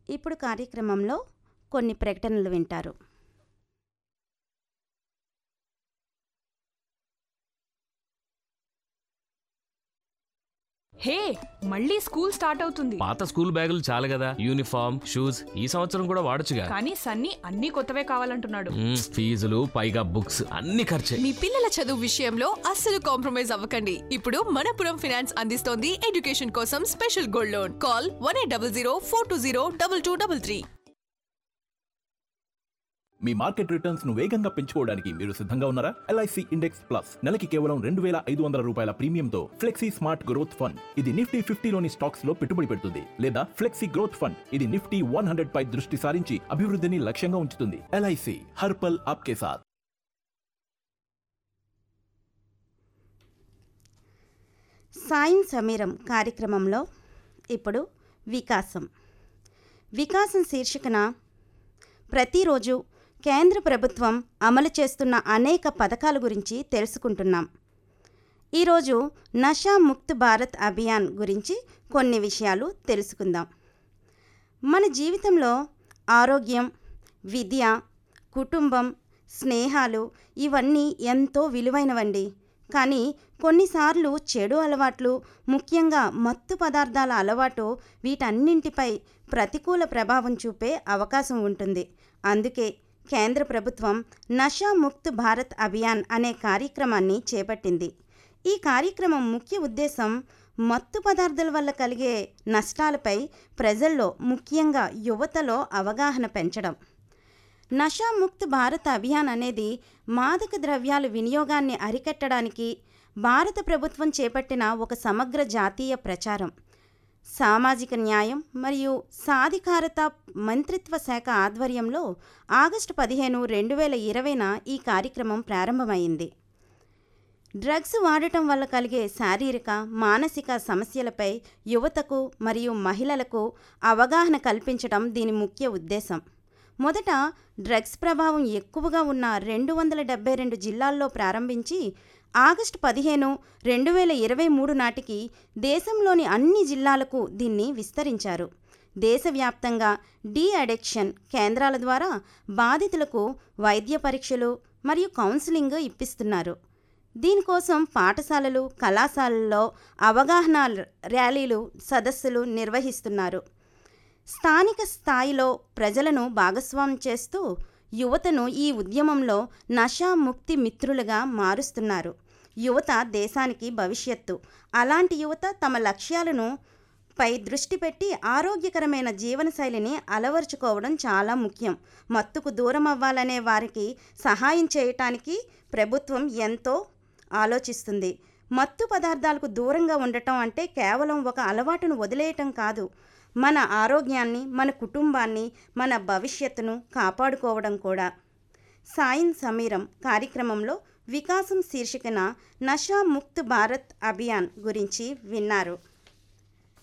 ఇప్పుడు కార్యక్రమంలో కొన్ని ప్రకటనలు వింటారు హే మళ్ళీ స్కూల్ స్టార్ట్ అవుతుంది పాత స్కూల్ బ్యాగులు చాలు కదా యూనిఫామ్ షూస్ ఈ సంవత్సరం కూడా వాడొచ్చుగా కానీ సన్నీ అన్ని కొత్తవే కావాలంటున్నాడు మ్మ్, ఫీజులు పైగా బుక్స్ అన్ని ఖర్చే మీ పిల్లల చదువు విషయంలో అస్సలు కాంప్రమైజ్ అవ్వకండి ఇప్పుడు మనపురం ఫినాన్స్ అందిస్తోంది ఎడ్యుకేషన్ కోసం special gold loan call one eight double zero four two zero double two double three మీ మార్కెట్ రిటర్న్స్ ను వేగంగా పెంచుకోవడానికి మీరు సిద్ధంగా ఉన్నారా ఎల్ఐసి ఇండెక్స్ ప్లస్ నెలకి కేవలం రెండు వేల ఐదు వందల రూపాయల ప్రీమియంతో ఫ్లెక్సీ స్మార్ట్ గ్రోత్ ఫండ్ ఇది నిఫ్టీ ఫిఫ్టీలోని స్టాక్స్ లో పెట్టుబడి పెడుతుంది లేదా ఫ్లెక్సీ గ్రోత్ ఫండ్ ఇది నిఫ్టీ వన్ హండ్రెడ్ పై దృష్టి సారించి అభివృద్ధిని లక్ష్యంగా ఉంచుతుంది ఎల్ఐసి హర్పల్ ఆప్కే సాథ్ సాయం సమీరం కార్యక్రమంలో ఇప్పుడు వికాసం వికాసం శీర్షికన ప్రతిరోజు కేంద్ర ప్రభుత్వం అమలు చేస్తున్న అనేక పథకాల గురించి తెలుసుకుంటున్నాం ఈరోజు నషా ముక్త్ భారత్ అభియాన్ గురించి కొన్ని విషయాలు తెలుసుకుందాం మన జీవితంలో ఆరోగ్యం విద్య కుటుంబం స్నేహాలు ఇవన్నీ ఎంతో విలువైనవండి కానీ కొన్నిసార్లు చెడు అలవాట్లు ముఖ్యంగా మత్తు పదార్థాల అలవాటు వీటన్నింటిపై ప్రతికూల ప్రభావం చూపే అవకాశం ఉంటుంది అందుకే కేంద్ర ప్రభుత్వం నషా ముక్త్ భారత్ అభియాన్ అనే కార్యక్రమాన్ని చేపట్టింది ఈ కార్యక్రమం ముఖ్య ఉద్దేశం మత్తు పదార్థాల వల్ల కలిగే నష్టాలపై ప్రజల్లో ముఖ్యంగా యువతలో అవగాహన పెంచడం నషాముక్త్ భారత్ అభియాన్ అనేది మాదక ద్రవ్యాల వినియోగాన్ని అరికట్టడానికి భారత ప్రభుత్వం చేపట్టిన ఒక సమగ్ర జాతీయ ప్రచారం సామాజిక న్యాయం మరియు సాధికారత మంత్రిత్వ శాఖ ఆధ్వర్యంలో ఆగస్టు పదిహేను రెండు వేల ఇరవైన ఈ కార్యక్రమం ప్రారంభమైంది డ్రగ్స్ వాడటం వల్ల కలిగే శారీరక మానసిక సమస్యలపై యువతకు మరియు మహిళలకు అవగాహన కల్పించడం దీని ముఖ్య ఉద్దేశం మొదట డ్రగ్స్ ప్రభావం ఎక్కువగా ఉన్న రెండు వందల డెబ్బై రెండు జిల్లాల్లో ప్రారంభించి ఆగస్టు పదిహేను రెండు వేల ఇరవై మూడు నాటికి దేశంలోని అన్ని జిల్లాలకు దీన్ని విస్తరించారు దేశవ్యాప్తంగా డీ అడిక్షన్ కేంద్రాల ద్వారా బాధితులకు వైద్య పరీక్షలు మరియు కౌన్సిలింగ్ ఇప్పిస్తున్నారు దీనికోసం పాఠశాలలు కళాశాలల్లో అవగాహన ర్యాలీలు సదస్సులు నిర్వహిస్తున్నారు స్థానిక స్థాయిలో ప్రజలను భాగస్వామ్యం చేస్తూ యువతను ఈ ఉద్యమంలో నషా ముక్తి మిత్రులుగా మారుస్తున్నారు యువత దేశానికి భవిష్యత్తు అలాంటి యువత తమ లక్ష్యాలను పై దృష్టి పెట్టి ఆరోగ్యకరమైన జీవనశైలిని అలవర్చుకోవడం చాలా ముఖ్యం మత్తుకు దూరం అవ్వాలనే వారికి సహాయం చేయటానికి ప్రభుత్వం ఎంతో ఆలోచిస్తుంది మత్తు పదార్థాలకు దూరంగా ఉండటం అంటే కేవలం ఒక అలవాటును వదిలేయటం కాదు మన ఆరోగ్యాన్ని మన కుటుంబాన్ని మన భవిష్యత్తును కాపాడుకోవడం కూడా సాయం సమీరం కార్యక్రమంలో వికాసం శీర్షికన నషా ముక్త్ భారత్ అభియాన్ గురించి విన్నారు